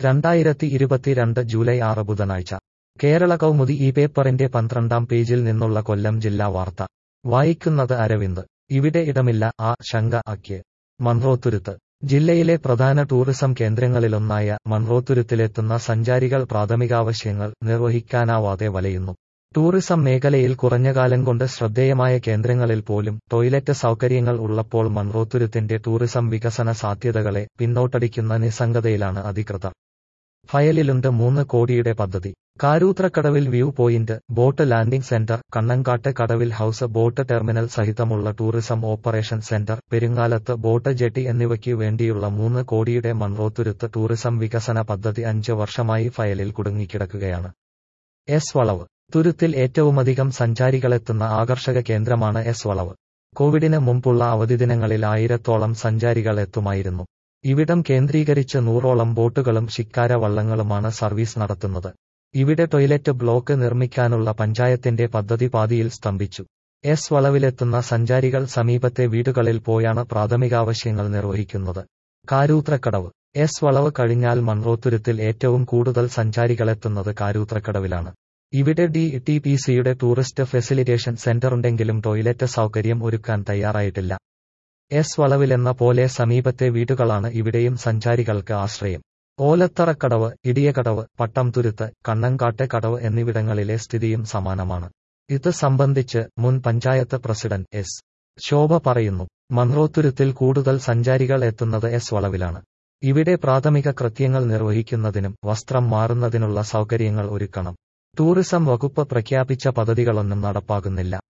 രണ്ടായിരത്തി ഇരുപത്തിരണ്ട് ജൂലൈ ആറ് ബുധനാഴ്ച കേരള കൗമുദി ഈ പേപ്പറിന്റെ പന്ത്രണ്ടാം പേജിൽ നിന്നുള്ള കൊല്ലം ജില്ലാ വാർത്ത വായിക്കുന്നത് അരവിന്ദ് ഇവിടെ ഇടമില്ല ആ ശങ്ക അക്ക് മൺറോത്തുരുത്ത് ജില്ലയിലെ പ്രധാന ടൂറിസം കേന്ദ്രങ്ങളിലൊന്നായ മൺറോത്തുരുത്തിലെത്തുന്ന സഞ്ചാരികൾ പ്രാഥമികാവശ്യങ്ങൾ നിർവഹിക്കാനാവാതെ വലയുന്നു ടൂറിസം മേഖലയിൽ കുറഞ്ഞകാലം കൊണ്ട് ശ്രദ്ധേയമായ കേന്ദ്രങ്ങളിൽ പോലും ടോയ്ലറ്റ് സൗകര്യങ്ങൾ ഉള്ളപ്പോൾ മൺറോത്തുരുത്തിന്റെ ടൂറിസം വികസന സാധ്യതകളെ പിന്നോട്ടടിക്കുന്ന നിസ്സംഗതയിലാണ് അധികൃതർ ഫയലിലുണ്ട് മൂന്ന് കോടിയുടെ പദ്ധതി കാരൂത്രക്കടവിൽ view point boat landing centre Kannankattu കടവിൽ ഹൌസ് ബോട്ട് ടെർമിനൽ സഹിതമുള്ള ടൂറിസം ഓപ്പറേഷൻ സെന്റർ പെരുങ്ങാലത്ത് ബോട്ട് ജെട്ടി എന്നിവയ്ക്ക് വേണ്ടിയുള്ള മൂന്ന് കോടിയുടെ മൺറോത്തുരുത്ത് ടൂറിസം വികസന പദ്ധതി അഞ്ച് വർഷമായി ഫയലിൽ കുടുങ്ങിക്കിടക്കുകയാണ് എസ് വളവ് തുരുത്തിൽ ഏറ്റവുമധികം സഞ്ചാരികളെത്തുന്ന ആകർഷക കേന്ദ്രമാണ് എസ് വളവ് കോവിഡിന് മുമ്പുള്ള അവധി ദിനങ്ങളിൽ ആയിരത്തോളം സഞ്ചാരികൾ എത്തുമായിരുന്നു ഇവിടം കേന്ദ്രീകരിച്ച് നൂറോളം ബോട്ടുകളും ശിക്കാര വള്ളങ്ങളുമാണ് സർവീസ് നടത്തുന്നത് ഇവിടെ ടോയ്ലറ്റ് ബ്ലോക്ക് നിർമ്മിക്കാനുള്ള പഞ്ചായത്തിന്റെ പദ്ധതി പാതിയിൽ സ്തംഭിച്ചു എസ് വളവിലെത്തുന്ന സഞ്ചാരികൾ സമീപത്തെ വീടുകളിൽ പോയാണ് പ്രാഥമികാവശ്യങ്ങൾ നിർവഹിക്കുന്നത് കാരൂത്രക്കടവ് എസ് വളവ് കഴിഞ്ഞാൽ മൺറോത്തുരുത്തിൽ ഏറ്റവും കൂടുതൽ സഞ്ചാരികളെത്തുന്നത് കാരൂത്രക്കടവിലാണ് ഇവിടെ ഡി ടി പി സിയുടെ ടൂറിസ്റ്റ് ഫെസിലിറ്റേഷൻ സെന്ററുണ്ടെങ്കിലും ടോയ്ലറ്റ് സൗകര്യം ഒരുക്കാൻ തയ്യാറായിട്ടില്ല എസ് വളവിലെന്ന പോലെ സമീപത്തെ വീടുകളാണ് ഇവിടെയും സഞ്ചാരികൾക്ക് ആശ്രയം ഓലത്തറക്കടവ് ഇടിയകടവ് പട്ടംതുരുത്ത് കണ്ണങ്കാട്ട് കടവ് എന്നിവിടങ്ങളിലെ സ്ഥിതിയും സമാനമാണ് ഇത് സംബന്ധിച്ച് മുൻ പഞ്ചായത്ത് പ്രസിഡന്റ് എസ് ശോഭ പറയുന്നു മൺറോത്തുരുത്തിൽ കൂടുതൽ സഞ്ചാരികൾ എത്തുന്നത് എസ് വളവിലാണ് ഇവിടെ പ്രാഥമിക കൃത്യങ്ങൾ നിർവഹിക്കുന്നതിനും വസ്ത്രം മാറുന്നതിനുള്ള സൗകര്യങ്ങൾ ഒരുക്കണം ടൂറിസം വകുപ്പ് പ്രഖ്യാപിച്ച പദ്ധതികളൊന്നും നടപ്പാകുന്നില്ല